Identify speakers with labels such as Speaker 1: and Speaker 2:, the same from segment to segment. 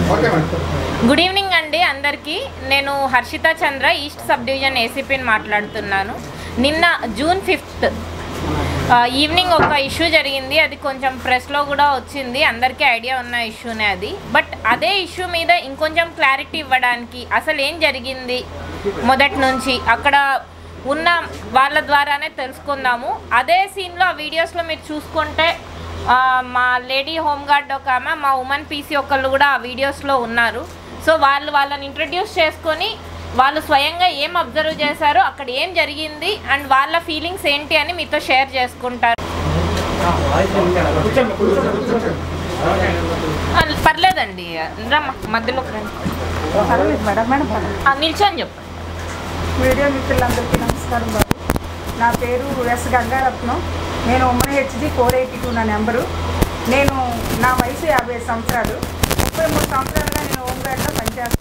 Speaker 1: Okay madam
Speaker 2: good evening అండి అందరికీ నేను Harshita Chandra east subdivision ఏసీపీని మాట్లాడుతున్నాను నిన్న జూన్ ఫిఫ్త్ ఈవినింగ్ ఒక ఇష్యూ జరిగింది అది కొంచెం ప్రెస్లో కూడా వచ్చింది అందరికీ ఐడియా ఉన్న ఇష్యూనే అది బట్ అదే ఇష్యూ మీద ఇంకొంచెం క్లారిటీ ఇవ్వడానికి అసలు ఏం జరిగింది మొదటి నుంచి అక్కడ ఉన్న వాళ్ళ ద్వారానే తెలుసుకుందాము అదే సీన్లో ఆ వీడియోస్లో మీరు చూసుకుంటే ఆ, మా లేడీ హోమ్ గార్డ్ ఒక ఆమె మా ఉమెన్ పీసీ ఒకళ్ళు కూడా ఆ వీడియోస్లో ఉన్నారు సో వాళ్ళు వాళ్ళని ఇంట్రడ్యూస్ చేసుకొని వాళ్ళు స్వయంగా ఏం అబ్జర్వ్ చేశారో అక్కడ ఏం జరిగింది అండ్ వాళ్ళ ఫీలింగ్స్ ఏంటి అని మీతో షేర్ చేసుకుంటారు
Speaker 1: కూర్చోండి కూర్చోండి కూర్చోండి
Speaker 2: ఆ, పర్లేదండి రమ్మ మధ్యలోకి రండి
Speaker 3: పర్వాలేదు మేడం మేడం పర్వాలేదు.
Speaker 2: ఆ, నిల్చొని చెప్పండి
Speaker 3: మీడియా మిత్రులందరికీ నమస్కారం బాబు నా పేరు ఎస్ గంగారత్నం నేను ఉమ్మడి హెచ్డి ఫోర్ ఎయిటీ టూ నా నెంబరు నేను నా వయసు యాభై ఐదు సంవత్సరాలు ముప్పై మూడు సంవత్సరాలుగా నేను హోంగార్డ్లో పనిచేస్తాను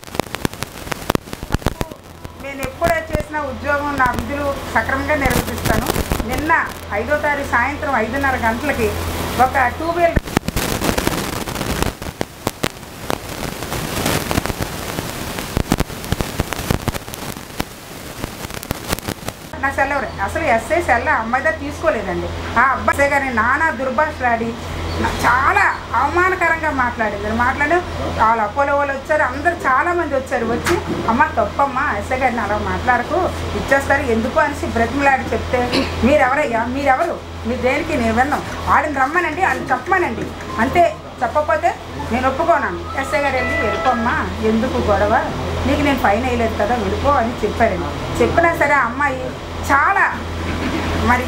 Speaker 3: నేను ఎప్పుడే చేసిన ఉద్యోగం నా విధులు సక్రమంగా నిర్వహిస్తాను నిన్న ఐదో తారీఖు సాయంత్రం ఐదున్నర గంటలకి ఒక టూ వీలర్ నా సెల్ ఎవరే అసలు ఎస్ఐ సెల్ ఆ అమ్మాయి దగ్గర తీసుకోలేదండి ఆ అబ్బాయి గారి నానా దుర్భాషలాడి నా- చాలా అవమానకరంగా మాట్లాడింది మాట్లాడి వాళ్ళ అపోలో వాళ్ళు వచ్చారు అందరు చాలా మంది వచ్చారు వచ్చి అమ్మ తప్పమ్మా ఎస్ఐ గారిని అలా మాట్లాడకు ఇచ్చేస్తారు ఎందుకు అనేసి బ్రతిమలాడి చెప్తే మీరెవరయ్యా మీరెవరు మీరు దేనికి నేను విన్నాం వాడిని రమ్మనండి అని చెప్పమనండి అంతే చెప్పకపోతే నేను ఒప్పుకోనాను ఎస్ఐ గారు వెళ్ళి వెళ్ళిపోమ్మా ఎందుకు గొడవ నీకు నేను ఫైన్ వేయలేదు కదా వెళ్ళిపో అని చెప్పారండి చెప్పినా సరే ఆ అమ్మాయి చాలా మరి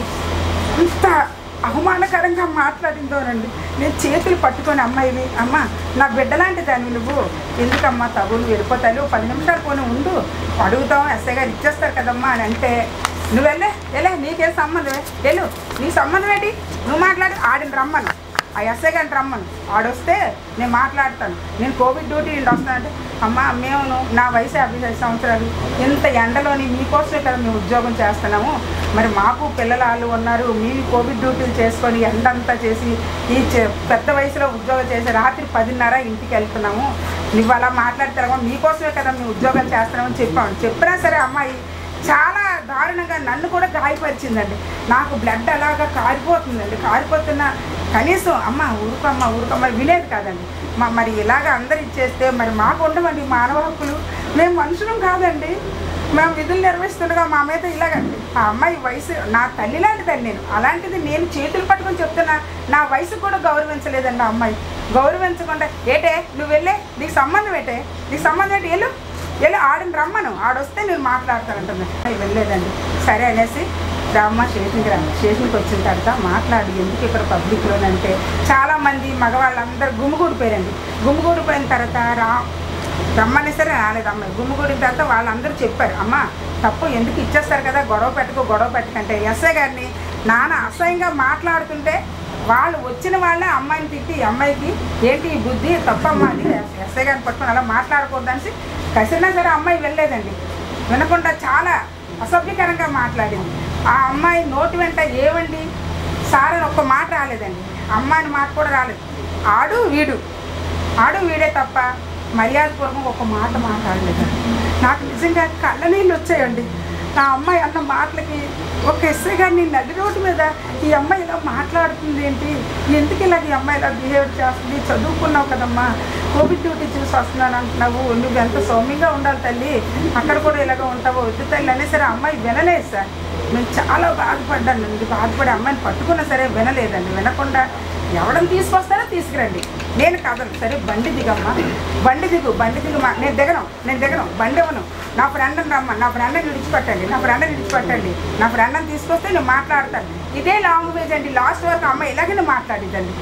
Speaker 3: ఇంత అవమానకరంగా మాట్లాడిందోనండి నేను చేతులు పట్టుకొని అమ్మాయివి అమ్మ నా బిడ్డలాంటి దాన్ని నువ్వు ఎందుకమ్మా తగులు వెళ్ళిపోతాను పది నిమిషాలు పోనీ ఉండు అడుగుతాం ఎస్ఐ గారు ఇచ్చేస్తారు కదమ్మా అని అంటే నువ్వు వెళ్ళే వెళ్ళే నీకేం సంబంధమే వెళ్ళు నీ సంబంధం ఏంటి నువ్వు మాట్లాడి ఆడిని రమ్మను ఆ ఎస్ఐ గారిని రమ్మను ఆడొస్తే నేను మాట్లాడతాను నేను కోవిడ్ డ్యూటీ నుండి వస్తానంటే అమ్మ మేము నా వయసు యాభై ఐదు సంవత్సరాలు ఇంత ఎండలోని మీకోసమే కదా మేము ఉద్యోగం చేస్తున్నాము మరి మాకు పిల్లలు వాళ్ళు ఉన్నారు మేము కోవిడ్ డ్యూటీలు చేసుకొని ఎండంతా చేసి ఈ చె- పెద్ద వయసులో ఉద్యోగం చేసి రాత్రి పదిన్నర ఇంటికి వెళ్తున్నాము నువ్వు అలా మాట్లాడతారమ్మా మీకోసమే కదా మేము ఉద్యోగం చేస్తున్నామని చెప్పాము చెప్పినా సరే అమ్మాయి చాలా దారుణంగా నన్ను కూడా గాయపరిచిందండి నాకు బ్లడ్ అలాగా కారిపోతుందండి కారిపోతున్న కనీసం అమ్మ ఊరుకమ్మ ఊరుకమ్మ వినేది కాదండి మా మరి ఇలాగ అందరు ఇచ్చేస్తే మరి మాకు ఉండవండి మానవ హక్కులు మేము మనుషులం కాదండి మేము విధులు నిర్వహిస్తుండగా మా మీద ఇలాగండి ఆ అమ్మాయి వయసు నా తల్లి లాంటిదండి నేను అలాంటిది నేను చేతులు పట్టుకొని చెప్తున్నా నా వయసు కూడా గౌరవించలేదండి ఆ అమ్మాయి గౌరవించకుండా ఏటే నువ్వు వెళ్ళే నీకు సంబంధం ఏంటే నీకు సంబంధం ఏంటి వెళ్ళు వెళ్ళి ఆడిని రమ్మను ఆడొస్తే నేను మాట్లాడతానంటుంది అవి వెళ్ళలేదండి సరే అనేసి రామ్మ స్టేషన్కి రమ్మ స్టేషన్కి వచ్చిన తర్వాత మాట్లాడి ఎందుకు ఇక్కడ పబ్లిక్లోనంటే చాలామంది మగవాళ్ళందరూ గుమ్మిగూడిపోయారండి గుమ్మిగూడిపోయిన తర్వాత రా రమ్మని సరే రాలేదు అమ్మాయి గుమ్మిగూడిన తర్వాత వాళ్ళందరూ చెప్పారు అమ్మ తప్పు ఎందుకు ఇచ్చేస్తారు కదా గొడవ పెట్టుకో గొడవ పెట్టుకంటే ఎస్ఐ గారిని నాన్న అసహ్యంగా మాట్లాడుతుంటే వాళ్ళు వచ్చిన వాళ్ళే అమ్మాయిని తిట్టి ఈ అమ్మాయికి ఏంటి ఈ బుద్ధి తప్పమ్మా అది ఎస్ఐ గారిని పట్టుకొని అలా మాట్లాడకూడదనేసి కసిరినా సరే అమ్మాయి వెళ్ళలేదండి వినకుండా చాలా అసభ్యకరంగా మాట్లాడింది ఆ అమ్మాయి నోటి వెంట ఏవండి సార్ అని ఒక్క మాట రాలేదండి అమ్మాయిని మాట కూడా రాలేదు ఆడు వీడు ఆడు వీడే తప్ప మర్యాదపూర్వకం ఒక మాట మాట్లాడలేదు నాకు నిజంగా కళ్ళ నీళ్ళు వచ్చాయండి నా అమ్మాయి అన్న మాటలకి ఒక ఎస్ఐ గారిని నడి రోడ్డు మీద ఈ అమ్మాయి ఇలా మాట్లాడుతుంది ఏంటి ఎందుకు ఇలా ఈ అమ్మాయి ఇలా బిహేవ్ చేస్తుంది చదువుకున్నావు కదమ్మా కోవిడ్ డ్యూటీ చూసి వస్తున్నాను అంటున్నావు నువ్వు ఎంత సౌమ్యంగా ఉండాలి తల్లి అక్కడ కూడా ఇలాగ ఉంటావు వద్దు తల్లి అనేసరి ఆ అమ్మాయి వినలేదు సార్ నేను చాలా బాధపడ్డాను అండి బాధపడి అమ్మాయిని పట్టుకున్నా సరే వినలేదండి వినకుండా ఎవడని తీసుకొస్తారో తీసుకురండి నేను కదను సరే బండి దిగమ్మా బండి దిగు బండి దిగు మా నేను దిగను నేను దిగను బండి ఇవ్వను నా ఫ్రెండ్ని రమ్మ నా ఫ్రెండ్ని విడిచిపెట్టండి నా ఫ్రెండ్ని విడిచిపెట్టండి నా ఫ్రెండ్ని తీసుకొస్తే నేను మాట్లాడతాను ఇదే లాంగ్వేజ్ అండి లాస్ట్ వరకు అమ్మ ఇలాగే నేను మాట్లాడిద్దండి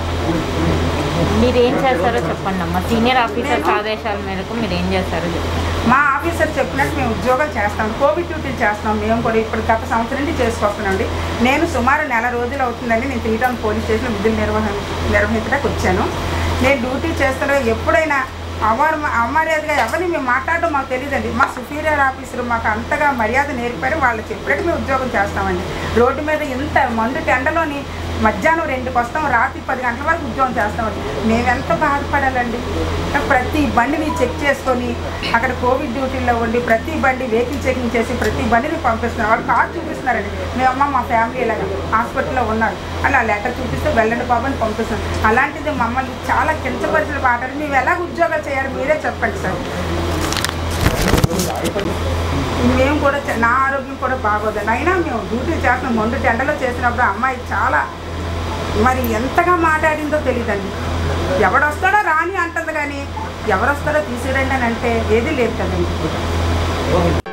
Speaker 2: మీరు ఏం చేస్తారో చెప్పండి అమ్మా సీనియర్ ఆఫీసర్స్ ఆదేశాల మేరకు మీరు ఏం చేస్తారో చెప్పండి
Speaker 3: మా ఆఫీసర్ చెప్పినట్టు మేము ఉద్యోగం చేస్తాం కోవిడ్ డ్యూటీలు చేస్తాం మేము కూడా ఇప్పుడు గత సంవత్సరం నుండి చేసుకొస్తున్నాండి నేను సుమారు నెల రోజులు అవుతుందండి నేను త్రీ టౌన్ పోలీస్ స్టేషన్లో విధులు నిర్వహణ నిర్వహించడానికి వచ్చాను నేను డ్యూటీ చేస్తుండగా ఎప్పుడైనా అవర్ అమర్యాదగా ఎవరిని మేము మాట్లాడడం మాకు తెలియదండి మా సుపీరియర్ ఆఫీసర్ మాకు అంతగా మర్యాద నేర్పారు వాళ్ళు చెప్పినట్టు మేము ఉద్యోగం చేస్తామండి రోడ్డు మీద ఇంత మండు టెండలోని మధ్యాహ్నం రెండుకి వస్తాం రాత్రి పది గంటల వరకు ఉద్యోగం చేస్తామండి మేము ఎంత బాధపడాలండి ప్రతి బండిని చెక్ చేసుకొని అక్కడ కోవిడ్ డ్యూటీలో ఉండి ప్రతి బండి వెహికల్ చెకింగ్ చేసి ప్రతి బండిని పంపిస్తున్నారు వాళ్ళు కార్డు చూపిస్తున్నారండి మేమమ్మ మా ఫ్యామిలీ ఇలాగ హాస్పిటల్లో ఉన్నారు అలా లెటర్ చూపిస్తే వెళ్ళండి బాబు అని పంపిస్తాం అలాంటిది మమ్మల్ని చాలా కించపరిచిన మాటలు మేము ఎలా ఉద్యోగాలు చేయాలి మీరే చెప్పండి సార్ మేము కూడా చ- నా ఆరోగ్యం కూడా బాగోదండి అయినా మేము డ్యూటీ చేస్తున్నాం మొండు టెండలో చేసినప్పుడు అమ్మాయి చాలా మరి ఎంతగా మాట్లాడిందో తెలియదండి ఎవడొస్తాడో రాని అంటుంది కానీ ఎవరొస్తాడో తీసిరండి అని అంటే ఏది లేదు కదండి